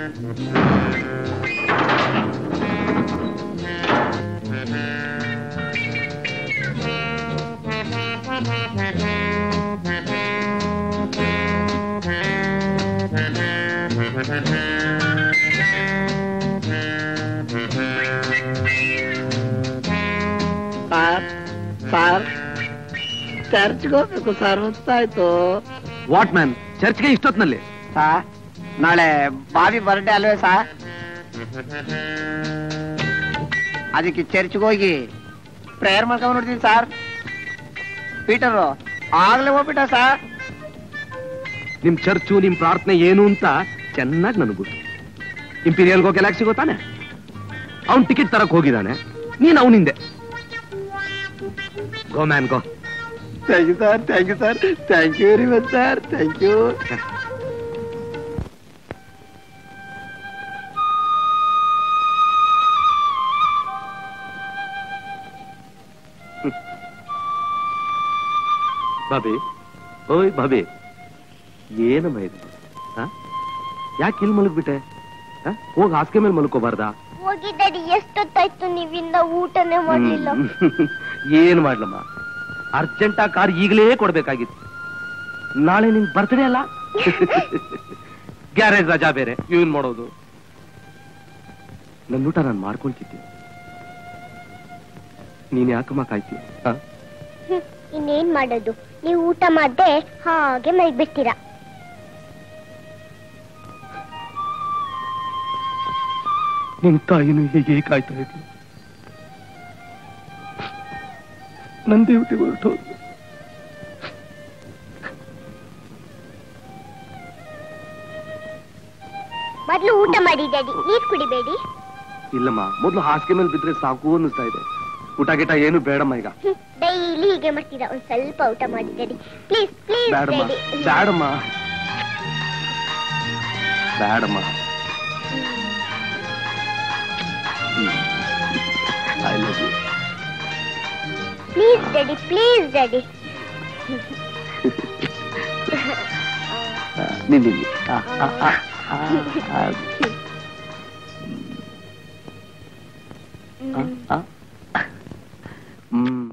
Sir sir ಚರ್ಚ್ಗೆ ಹೋಗ್ಬೇಕು sir ಹೊತ್ತಾಯ್ತು what man ಚರ್ಚ್ಗೆ ಇಷ್ಟೊತ್ನಲ್ಲಿ ಸರ್ ನಾಳೆ ಬಾವಿ ಬರ್ಡೇ ಅಲ್ವೇ ಸರ್ ಅದಕ್ಕೆ ಚರ್ಚ್ಗೆ ಹೋಗಿ ಪ್ರೇಯರ್ ಮಾಡ್ಕೊಂಡ್ ನೋಡ್ತೀನಿ ಸರ್ ಪೀಟರು ಆಗ್ಲೇ ಹೋಗ್ಬಿಟ್ಟ ಸರ್ ನಿಮ್ ಚರ್ಚು ನಿಮ್ ಪ್ರಾರ್ಥನೆ ಏನು ಅಂತ ಚೆನ್ನಾಗಿ ನನಗೆ ಗೊತ್ತು ಇಂಪೀರಿಯಲ್ ಹೋಗಿ ಎಲ್ಲಾಕ್ ಸಿಗೋತಾನೆ ಅವ್ನ್ ಟಿಕೆಟ್ ತರಕ್ ಹೋಗಿದ್ದಾನೆ ನೀನ್ ಅವನಿಂದೆ go man go thank you sir thank you sir thank you very much sir thank you Bobby ಓಯ್ ಬಾಬಿ ಏನಮ್ಮ ಇದು ಯಾಕೆ ಇಲ್ಲಿ ಮಲಗ್ಬಿಟ್ಟೆ ಹೋಗಿ ಹಾಸಿಗೆ ಮೇಲೆ ಮಲ್ಕೋಬಾರ್ದಾ ಹೋಗಿ ಡ್ಯಾಡಿ ಎಷ್ಟೊತ್ತಾಯ್ತು ನೀವಿಂದ ಊಟನೇ ಮಾಡ್ಲಿಲ್ಲ ಹ್ಮ್. ಏನ್ ಮಾಡ್ಲಮ್ಮ ಅರ್ಜೆಂಟ್ ಆ ಕಾರ್ ಈಗಲೇ ಕೊಡ್ಬೇಕಾಗಿತ್ತು ನಾಳೆ ನಿನ್ ಬರ್ತ್ಡೇ ಅಲ್ಲ ಗ್ಯಾರೇಜ್ ರಜಾ ಬೇರೆ ಇವನ್ ಮಾಡೋದು ನನ್ನ ಊಟ ನಾನು ಮಾಡ್ಕೊಳ್ತಿದ್ದೆ ನೀನ್ ಯಾಕಮ್ಮ ಕಾಯ್ತೀಯ ಹ? ಹ್ಮ್, ಇನ್ನೇನ್ ಮಾಡೋದು ನೀವು ಊಟ ಮಾಡ್ದೆ ಹಾಗೆ ಮಲ್ಬಿಡ್ತೀರಾ ನಿನ್ ತಾಯಿನೂ ಹೀಗೆ ಕಾಯ್ತಾ ಇದ್ಲು ನನ್ ಡ್ಯೂಟಿ ಹೊರಟೋದು ಮೊದ್ಲು ಊಟ ಮಾಡಿ ಡ್ಯಾಡಿ ನೀರ್ ಕುಡಿಬೇಡಿ ಇಲ್ಲಮ್ಮ ಮೊದ್ಲು ಹಾಸಿಗೆ ಮೇಲೆ ಬಿದ್ರೆ ಸಾಕು ಅನ್ನಿಸ್ತಾ ಇದೆ ಊಟ ಗೀಟ ಏನು ಬೇಡಮ್ಮ ಈಗ ಡೈಲಿ ಹೀಗೆ ಮಾಡ್ತೀರಾ ಒಂದ್ ಸ್ವಲ್ಪ ಊಟ ಮಾಡಿ ಡ್ಯಾಡಿ ಪ್ಲೀಸ್ ಪ್ಲೀಸ್ ಬೇಡಮ್ಮ ಡ್ಯಾಡಿ ಬೇಡಮ್ಮ ಬೇಡಮ್ಮ I love you please daddy please daddy ನಿಲ್ಲಿ ಹ್ಮ್